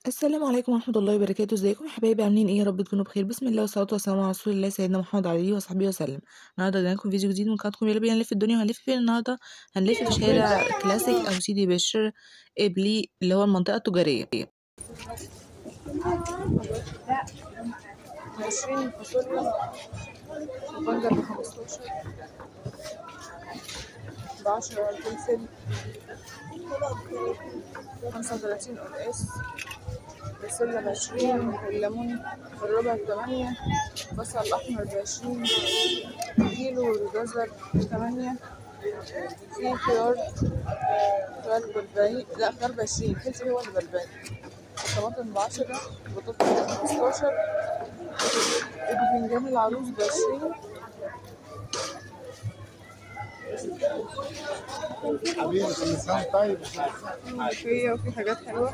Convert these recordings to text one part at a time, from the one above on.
السلام عليكم ورحمة الله وبركاته ازيكم يا حبايبي عاملين ايه يا رب تكونوا بخير بسم الله والصلاة والسلام على رسول الله سيدنا محمد عليه وصحبه وسلم النهارده جاي لكم فيديو جديد من قناتكم يلا بينا نلف الدنيا وهنلف فين النهارده هنلف في شارع كلاسيك او سيدي بشر ابلي اللي هو المنطقة التجارية عشرين فاصوليا وبنجر بخمستاشر بعشرة الفلفل خمسة وتلاتين قلقاس بسلة بعشرين الليمون الربع بتمانية البصل الأحمر بعشرين كيلو الجزر بتمانية في خيار خيار بأربعين لا خيار بعشرين فلفل هو اللي بأربعين طماطم بعشرة بطاطس بخمستاشر البتنجان العروس بعشرين حبيبي كل سنة طيب ملوخية وفي حاجات حلوة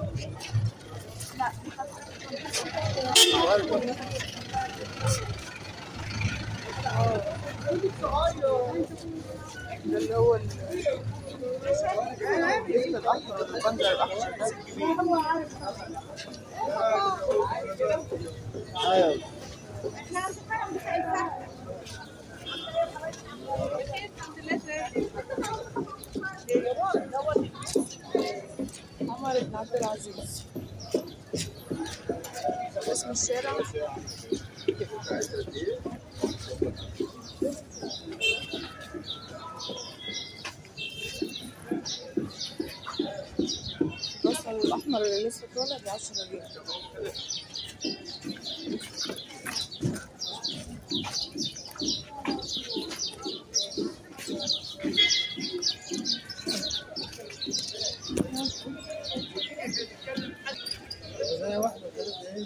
ده اللي هو ال- الفلفل الأحمر والبنجر الأحمر ايوه عمر بن عبد العزيز اسم الشارع البصل الأحمر اللي لسه طالع بعشرة جنيه زي واحدة كده ايه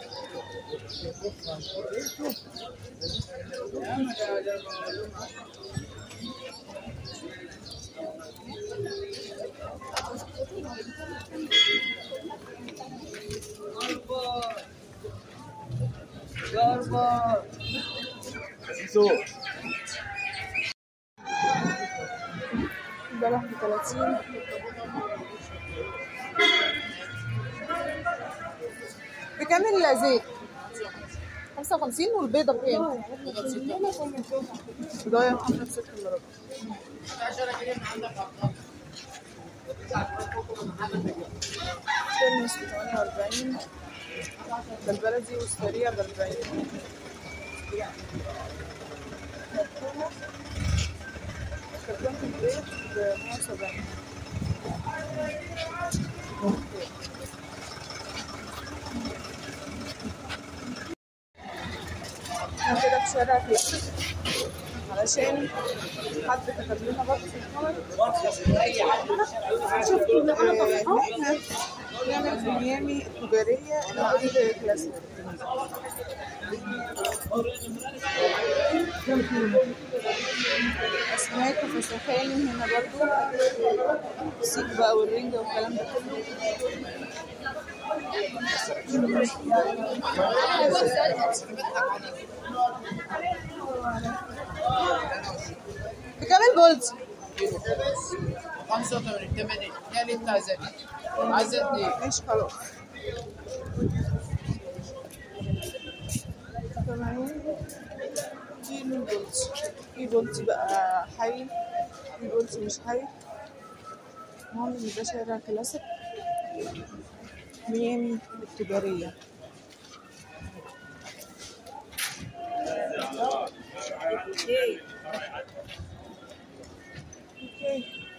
سيسو بلح بتلاتين بكام الزيت؟ خمسة وخمسين والبيضة بكام؟ بضايع محمد ست مرات ترمس بتمانية وأربعين ده البلدي والسريع بأربعين كرتونة كرتونة البيض بمية وسبعين احنا كده في شارع كلاسيك علشان حد كتب لنا بط في الكومنت شفتوا ان احنا نعمل في ميامي تجارية نقول كلاسيك أسماك وفسفاني هنا برضو السيك بقى والرنجة والكلام ده كله بكام البولت؟ 85 80 يا ليت عزل عزلني ماشي خلاص تمام كيلو بولت في بولت بقى حي في بولت مش حي المهم ان ده شارع كلاسيك ميامي التجارية اوكي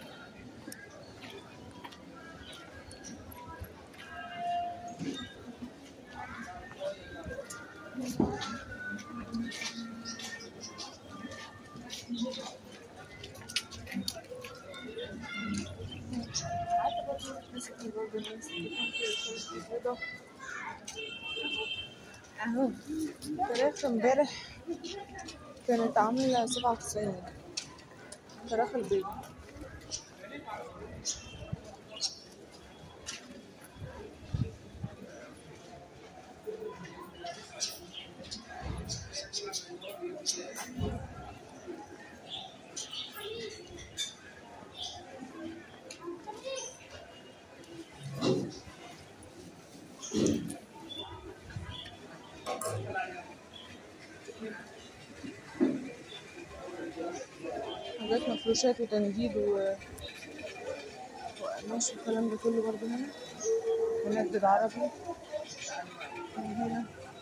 اهو فراخ امبارح كانت عاملة سبعة وتسعين فراخ البيض حاجات مفروشات وتنجيد و وقماش والكلام ده كله برضه هنا منجد عربي من هنا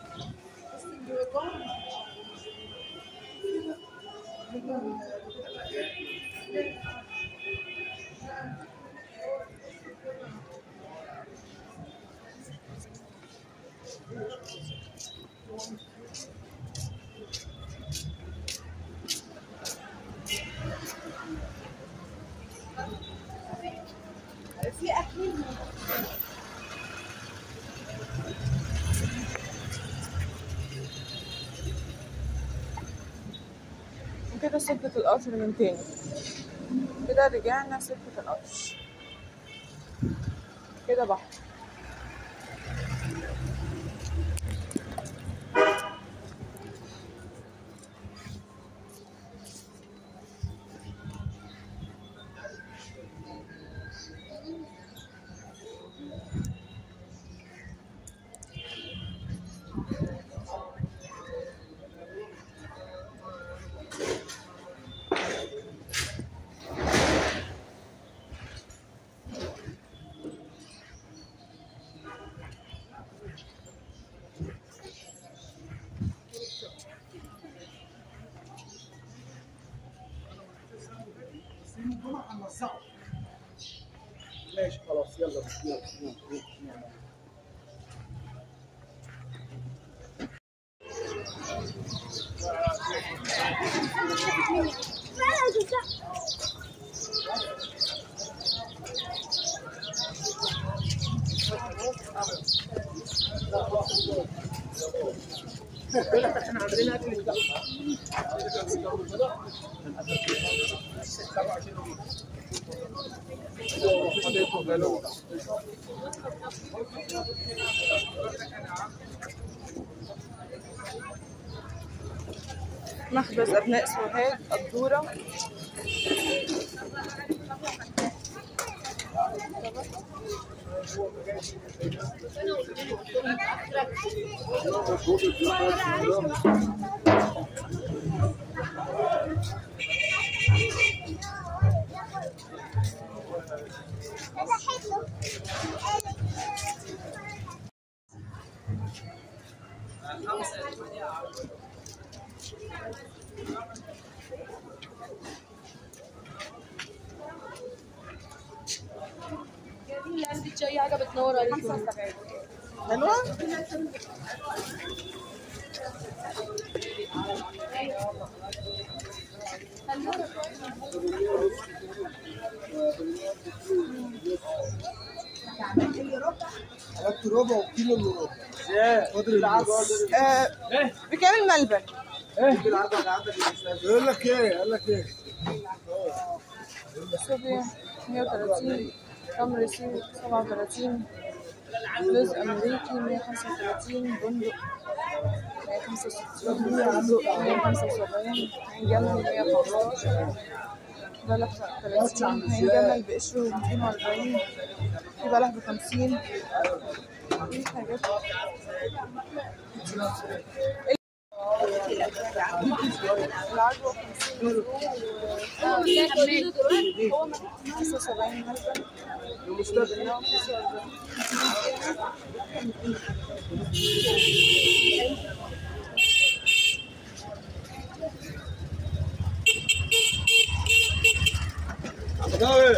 وكده سكة القطر من تاني كده رجعنا سكة القطر كده بحر ماشي خلاص يلا يلا يلا يلا. مخبز أبناء سوهاج الدورة اي حاجه بتنور عليكم حلوة؟ عملت ربع وكيلو الا ربع فاضل العدس آه بكام الملبن؟ يقول لك ايه قال لك ايه صوبيا 130 تمر سي 37 لوز أمريكي 135 بندق 165 فستق 175 عين جمل 115 بلح 30 عين جمل بقشره 240 في بلح ب 50 في حاجات العجوة 50 يورو و 75 مثلا طيب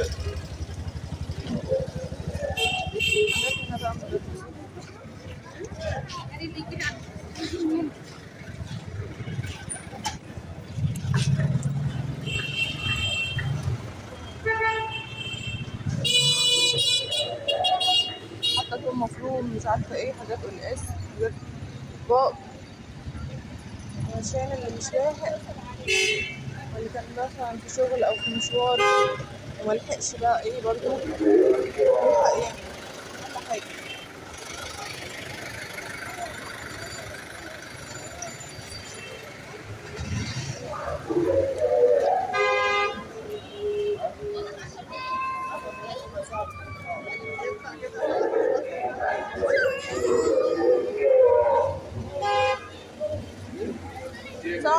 حتى توم مفروم مش عارفة ايه حاجات قلقاس حاجات اطباق عشان اللي مش لاحق واللي كان مثلا في شغل او في مشوار وملحقش بقى ايه برضه يلحق يعني اهم حاجة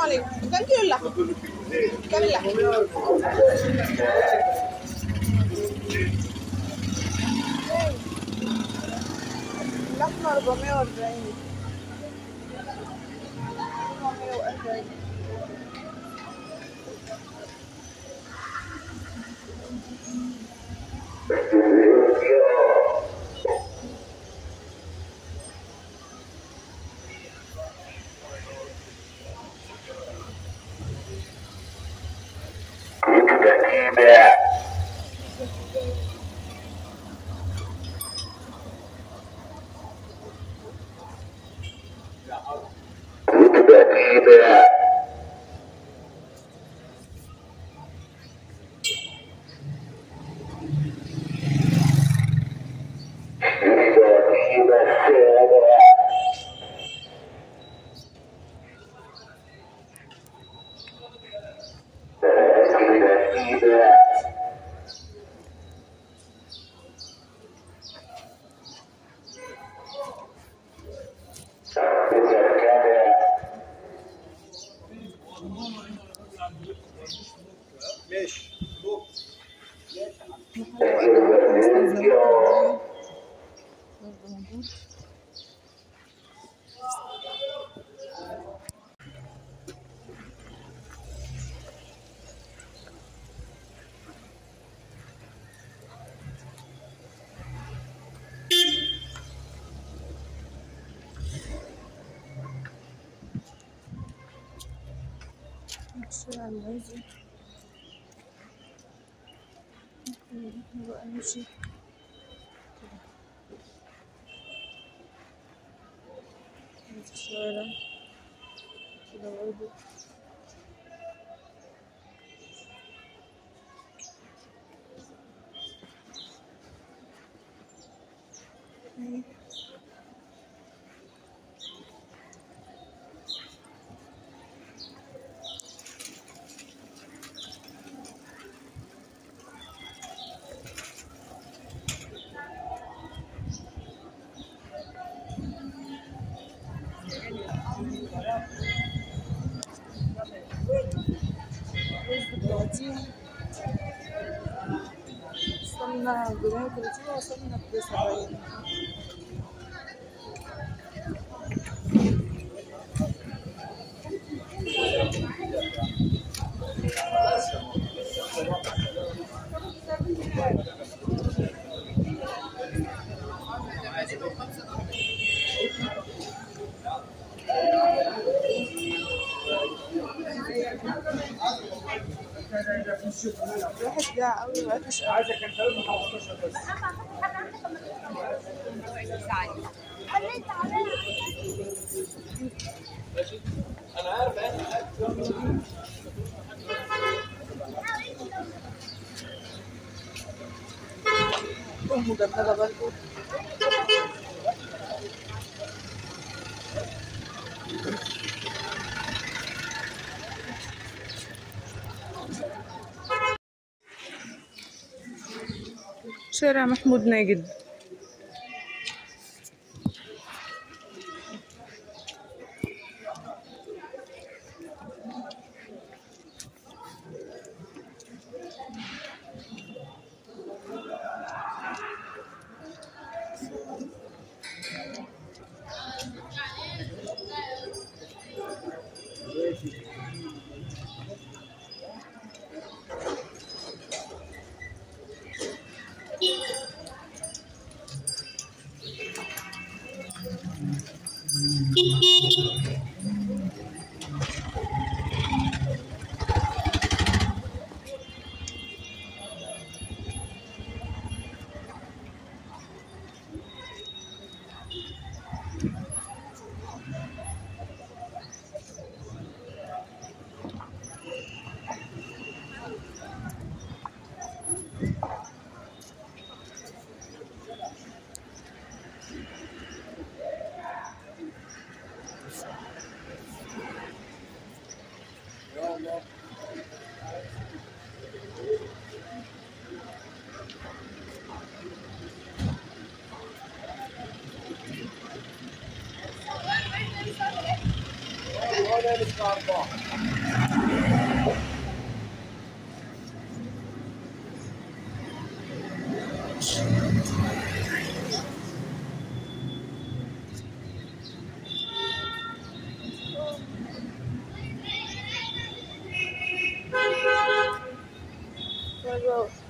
عليكم كام كيلو اللحمة؟ كام اللحمة؟ اللحمة 440 440 ماشي الشارع الغازي ممكن بقى نمشي كده في الشارع كده برضه أهي. رز بتلاتين سمنة بمية وتلاتين وسمنة بسبعين الواحد جاع أوي وعطش أوي عايزك كان تقول 15 بس ومجمدة برضه شارع محمود ناجد مرة